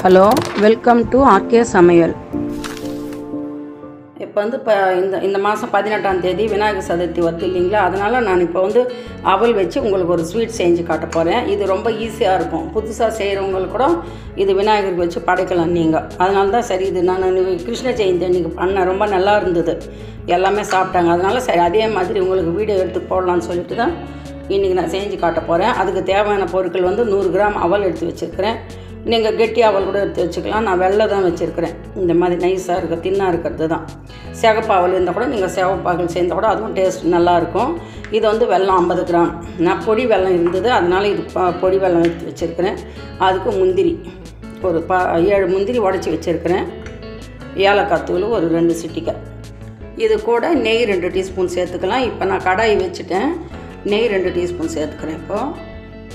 hello welcome to RK சமையல் இப்போ வந்து இப்போ இந்த இந்த மாதம் பதினெட்டாம் தேதி விநாயகர் சதுர்த்தி வருது இல்லைங்களா அதனால் நான் இப்போ வந்து அவல் வச்சு உங்களுக்கு ஒரு ஸ்வீட் செஞ்சு காட்ட போகிறேன் இது ரொம்ப ஈஸியாக இருக்கும் புதுசாக செய்கிறவங்களுக்கு கூட இது விநாயகருக்கு வச்சு படைக்கலாம் நீங்கள் அதனால தான் சரி இது நான் கிருஷ்ண ஜெயந்தி அன்றைக்கி பண்ணேன் ரொம்ப நல்லா இருந்தது எல்லாமே சாப்பிட்டாங்க அதனால சரி அதே மாதிரி உங்களுக்கு வீடியோ எடுத்து போடலான்னு சொல்லிட்டு தான் இன்றைக்கி நான் செஞ்சு காட்ட போகிறேன் அதுக்கு தேவையான பொருட்கள் வந்து நூறு கிராம் அவல் எடுத்து வச்சுருக்கிறேன் நீங்கள் கெட்டி அவல் கூட எடுத்து வச்சுக்கலாம் நான் வெள்ளை தான் வச்சுருக்கிறேன் இந்த மாதிரி நைஸாக இருக்க தின்னாக இருக்கிறது தான் சிகப்பு அவல் இருந்தால் கூட நீங்கள் சிகப்பு அவல் சேர்ந்தால் கூட அதுவும் டேஸ்ட் நல்லாயிருக்கும் இது வந்து வெல்லம் ஐம்பது கிராம் நான் பொடி வெல்லம் இருந்தது அதனால் இது ப- பொடி வெல்லம் எடுத்து வச்சுருக்கிறேன் அதுக்கு முந்திரி ஒரு ப ஏழு முந்திரி உடச்சி வச்சுருக்கிறேன் ஏலக்காய் தூள் ஒரு ரெண்டு சிட்டிக்காய் இது கூட நெய் ரெண்டு டீஸ்பூன் சேர்த்துக்கலாம் இப்போ நான் கடாய் வச்சுட்டேன் நெய் ரெண்டு டீஸ்பூன் சேர்த்துக்கிறேன் இப்போது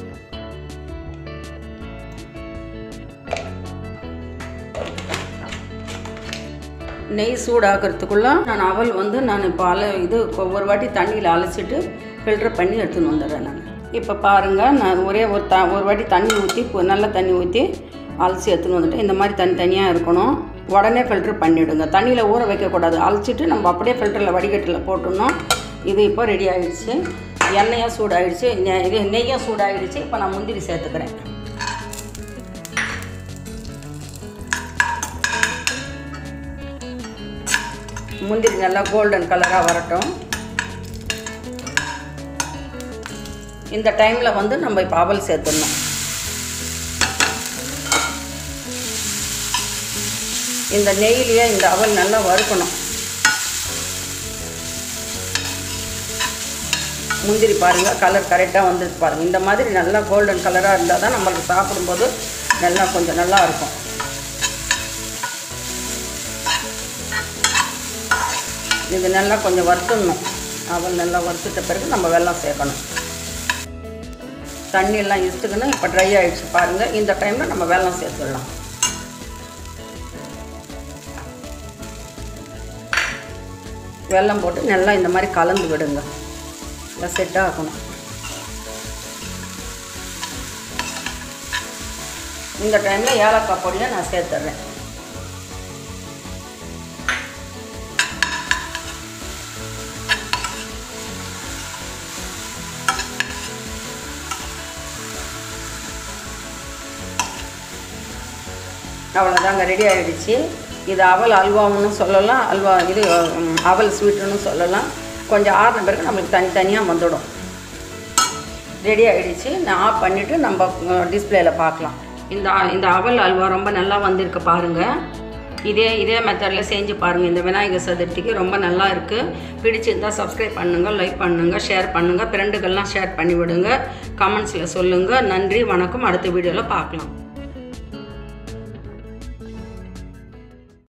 நெய் சூடாக்கிறதுக்குள்ள நான் அவல் வந்து நான் இப்போ அல இது ஒவ்வொரு வாட்டி தண்ணியில் அலசிட்டு ஃபில்டர் பண்ணி எடுத்துன்னு வந்துடுறேன் நான் இப்போ பாருங்கள் நான் ஒரே ஒரு த ஒரு வாட்டி தண்ணி ஊற்றி நல்ல தண்ணி ஊற்றி அலசி எடுத்துன்னு வந்துட்டு இந்த மாதிரி தனி தனியாக இருக்கணும் உடனே ஃபில்டர் பண்ணிவிடுங்க தண்ணியில் ஊற வைக்கக்கூடாது அலசிட்டு நம்ம அப்படியே ஃபில்டரில் வடிகட்டில் போட்டோம்னா இது இப்போ ரெடி ஆகிடுச்சு எண்ணெயும் சூடாகிடுச்சு நெ- இது நெய்யும் சூடாகிடுச்சு இப்போ நான் முந்திரி சேர்த்துக்கிறேன் முந்திரி நல்லா கோல்டன் கலராக வரட்டும் இந்த டைமில் வந்து நம்ம இப்போ அவல் சேர்த்துடணும் இந்த நெய்யிலேயே இந்த அவல் நல்லா வறுக்கணும் முந்திரி பாருங்கள் கலர் கரெக்டாக வந்துருக்கு பாருங்கள் இந்த மாதிரி நல்லா கோல்டன் கலராக இருந்தால் தான் நம்மளுக்கு சாப்பிடும்போது நல்லா கொஞ்சம் நல்லா இருக்கும் இது நல்லா கொஞ்சம் வறுத்துடணும் அவல் நல்லா வறுத்துட்ட பிறகு நம்ம வெல்லம் சேர்க்கணும் தண்ணியெல்லாம் இழுத்துக்கணும் இப்போ ட்ரை ஆகிடுச்சு பாருங்கள் இந்த டைமில் நம்ம வெல்லம் சேர்த்துடலாம் வெல்லம் போட்டு நல்லா இந்த மாதிரி கலந்து விடுங்க நல்லா செட் ஆகணும் இந்த டைமில் ஏலக்காய் பொடியை நான் சேர்த்துட்றேன் அவ்வளோதாங்க ரெடி ஆகிடுச்சு இது அவல் அல்வான்னு சொல்லலாம் அல்வா இது ம், அவல் ஸ்வீட்டுன்னு சொல்லலாம் கொஞ்சம் ஆறின பிறகு நம்மளுக்கு தனித்தனியாக வந்துடும் ரெடி ஆகிடுச்சு நான் ஆஃப் பண்ணிவிட்டு நம்ம டிஸ்பிளேல பார்க்கலாம் இந்த இந்த அவல் அல்வா ரொம்ப நல்லா வந்திருக்கு பாருங்கள் இதே இதே மெத்தடில் செஞ்சு பாருங்கள் இந்த விநாயகர் சதுர்த்திக்கு ரொம்ப நல்லா இருக்குது பிடிச்சிருந்தால் சப்ஸ்கிரைப் பண்ணுங்கள் லைக் பண்ணுங்கள் ஷேர் பண்ணுங்கள் ஃப்ரெண்டுகள்லாம் ஷேர் பண்ணி விடுங்க கமெண்ட்ஸில் சொல்லுங்கள் நன்றி வணக்கம் அடுத்த வீடியோவில் பார்க்கலாம்